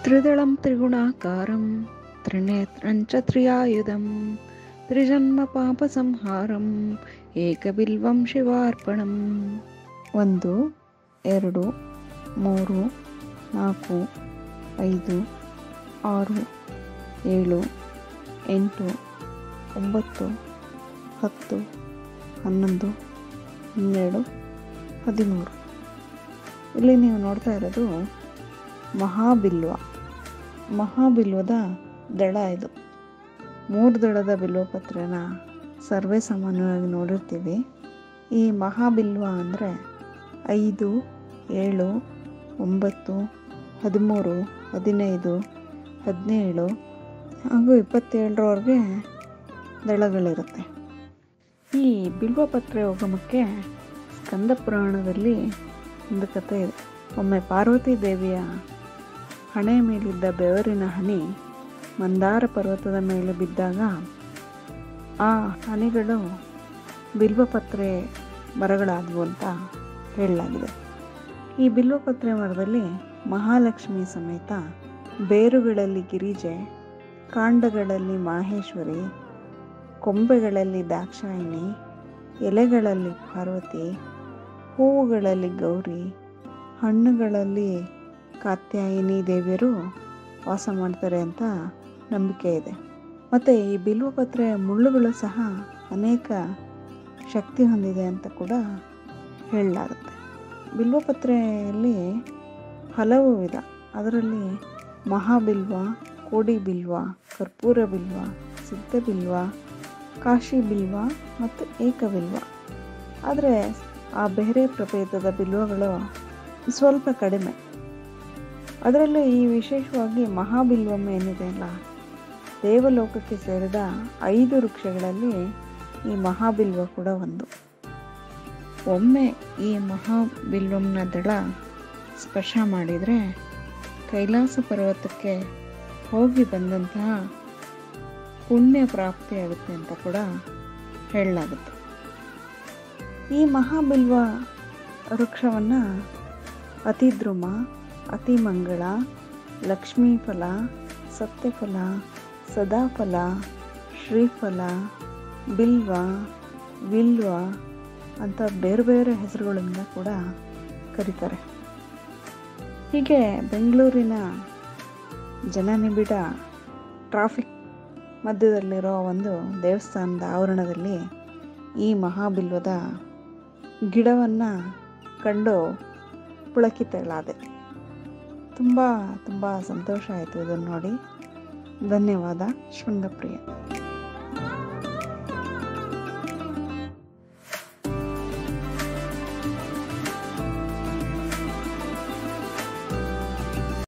त्रिदलं त्रिगुणाकारं त्रिनेत्रञ्च त्रियायुधं त्रिजन्मपापसंहारम् ಏಕಬಿಲ್ವಂ ಶಿವಾರ್ಪಣಂ ಒಂದು ಎರಡು ಮೂರು ನಾಲ್ಕು ಐದು ಆರು ಏಳು ಎಂಟು ಒಂಬತ್ತು ಹತ್ತು ಹನ್ನೊಂದು ಹನ್ನೆರಡು ಹದಿಮೂರು ಇಲ್ಲಿ ನೀವು ನೋಡ್ತಾ ಇರೋದು ಮಹಾಬಿಲ್ವ ಮಹಾಬಿಲ್ವದ ದಳ ಇದು ಮೂರು ದಳದ ಬಿಲ್ವಪತ್ರೆನ ಸರ್ವೇ ಸಾಮಾನ್ಯವಾಗಿ ನೋಡಿರ್ತೀವಿ ಈ ಮಹಾಬಿಲ್ವ ಅಂದರೆ ಐದು ಏಳು ಒಂಬತ್ತು ಹದಿಮೂರು ಹದಿನೈದು ಹದಿನೇಳು ಹಾಗೂ ಇಪ್ಪತ್ತೇಳರವರೆಗೆ ದಳಗಳಿರುತ್ತೆ ಈ ಬಿಲ್ವಪತ್ರೆ ಉಗಮಕ್ಕೆ ಸ್ಕಂದ ಪುರಾಣದಲ್ಲಿ ಒಂದು ಕಥೆ ಇದೆ ಒಮ್ಮೆ ಪಾರ್ವತಿ ದೇವಿಯ ಹಣೆ ಮೇಲಿದ್ದ ಬೆವರಿನ ಹನಿ ಮಂದಾರ ಪರ್ವತದ ಮೇಲೆ ಬಿದ್ದಾಗ ಆ ಹನಿಗಳು ಬಿಲ್ವಪತ್ರೆ ಮರಗಳಾದವು ಅಂತ ಹೇಳಲಾಗಿದೆ ಈ ಬಿಲ್ವಪತ್ರೆ ಮರದಲ್ಲಿ ಮಹಾಲಕ್ಷ್ಮಿ ಸಮೇತ ಬೇರುಗಳಲ್ಲಿ ಗಿರಿಜೆ ಕಾಂಡಗಳಲ್ಲಿ ಮಾಹೇಶ್ವರಿ ಕೊಂಬೆಗಳಲ್ಲಿ ದಾಕ್ಷಾಯಿಣಿ ಎಲೆಗಳಲ್ಲಿ ಪಾರ್ವತಿ ಹೂವುಗಳಲ್ಲಿ ಗೌರಿ ಹಣ್ಣುಗಳಲ್ಲಿ ಕಾತ್ಯಾಯಿನಿ ದೇವಿಯರು ವಾಸ ಮಾಡ್ತಾರೆ ಅಂತ ನಂಬಿಕೆ ಇದೆ ಮತ್ತು ಈ ಬಿಲ್ವಪತ್ರೆ ಮುಳ್ಳುಗಳು ಸಹ ಅನೇಕ ಶಕ್ತಿ ಹೊಂದಿದೆ ಅಂತ ಕೂಡ ಹೇಳಲಾಗುತ್ತೆ ಬಿಲ್ವಪತ್ರೆಯಲ್ಲಿ ಹಲವು ವಿಧ ಅದರಲ್ಲಿ ಮಹಾಬಿಲ್ವ ಕೋಡಿ ಬಿಲ್ವ ಕರ್ಪೂರ ಬಿಲ್ವ ಸಿದ್ಧ ಬಿಲ್ವ ಕಾಶಿ ಬಿಲ್ವ ಮತ್ತು ಏಕಬಿಲ್ವ ಆದರೆ ಆ ಬೇರೆ ಪ್ರಭೇದದ ಬಿಲ್ವಗಳು ಸ್ವಲ್ಪ ಕಡಿಮೆ ಅದರಲ್ಲೂ ಈ ವಿಶೇಷವಾಗಿ ಮಹಾಬಿಲ್ವಂ ಏನಿದೆ ಅಲ್ಲ ದೇವಲೋಕಕ್ಕೆ ಸೇರಿದ ಐದು ವೃಕ್ಷಗಳಲ್ಲಿ ಈ ಮಹಾಬಿಲ್ವ ಕೂಡ ಒಂದು ಒಮ್ಮೆ ಈ ಮಹಾಬಿಲ್ವಂನ ದಳ ಸ್ಪರ್ಶ ಮಾಡಿದರೆ ಕೈಲಾಸ ಪರ್ವತಕ್ಕೆ ಹೋಗಿ ಬಂದಂತಹ ಪುಣ್ಯ ಪ್ರಾಪ್ತಿಯಾಗುತ್ತೆ ಅಂತ ಕೂಡ ಹೇಳಲಾಗುತ್ತೆ ಈ ಮಹಾಬಿಲ್ವ ವೃಕ್ಷವನ್ನು ಅತಿದ್ರುಮ ಅತಿಮಂಗಳ ಲಕ್ಷ್ಮೀಫಲ ಸತ್ಯಫಲ ಸದಾಫಲ ಶ್ರೀಫಲ ಬಿಲ್ವ ವಿಲ್ವ ಅಂತ ಬೇರೆ ಬೇರೆ ಹೆಸರುಗಳಿಂದ ಕೂಡ ಕರೀತಾರೆ ಹೀಗೆ ಬೆಂಗಳೂರಿನ ಜನನಿಬಿಡ ಟ್ರಾಫಿಕ್ ಮಧ್ಯದಲ್ಲಿರೋ ಒಂದು ದೇವಸ್ಥಾನದ ಆವರಣದಲ್ಲಿ ಈ ಮಹಾಬಿಲ್ವದ ಗಿಡವನ್ನು ಕಂಡು ಪುಳಕಿತಳಾದೆ ತುಂಬ ತುಂಬ ಸಂತೋಷ ಆಯಿತು ಇದನ್ನು ನೋಡಿ ಧನ್ಯವಾದ ಶೃಂಗಪ್ರಿಯ